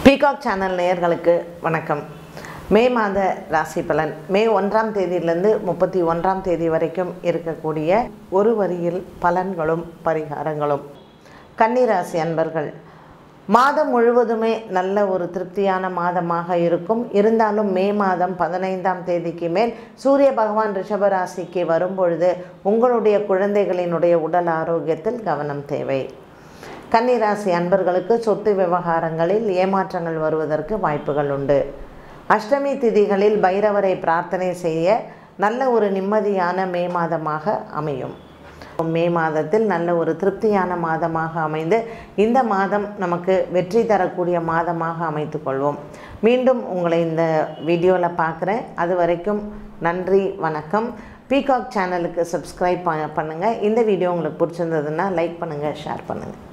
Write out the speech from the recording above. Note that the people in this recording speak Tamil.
பீகாக் சேனல் நேயர்களுக்கு வணக்கம் மே மாத ராசி பலன் மே ஒன்றாம் தேதியிலிருந்து முப்பத்தி ஒன்றாம் தேதி வரைக்கும் இருக்கக்கூடிய ஒரு வரியில் பலன்களும் பரிகாரங்களும் கன்னிராசி அன்பர்கள் மாதம் முழுவதுமே நல்ல ஒரு திருப்தியான மாதமாக இருக்கும் இருந்தாலும் மே மாதம் பதினைந்தாம் தேதிக்கு மேல் சூரிய பகவான் ரிஷபராசிக்கு வரும்பொழுது உங்களுடைய குழந்தைகளினுடைய உடல் ஆரோக்கியத்தில் கவனம் தேவை கன்னிராசி அன்பர்களுக்கு சொத்து விவகாரங்களில் ஏமாற்றங்கள் வருவதற்கு வாய்ப்புகள் உண்டு அஷ்டமி திதிகளில் பைரவரை பிரார்த்தனை செய்ய நல்ல ஒரு நிம்மதியான மே மாதமாக அமையும் மே மாதத்தில் நல்ல ஒரு திருப்தியான மாதமாக அமைந்து இந்த மாதம் நமக்கு வெற்றி தரக்கூடிய மாதமாக அமைத்துக்கொள்வோம் மீண்டும் உங்களை இந்த வீடியோவில் பார்க்குறேன் அது வரைக்கும் நன்றி வணக்கம் பீகாக் சேனலுக்கு சப்ஸ்கிரைப் பண்ணுங்கள் இந்த வீடியோ உங்களுக்கு பிடிச்சிருந்ததுன்னா லைக் பண்ணுங்கள் ஷேர் பண்ணுங்கள்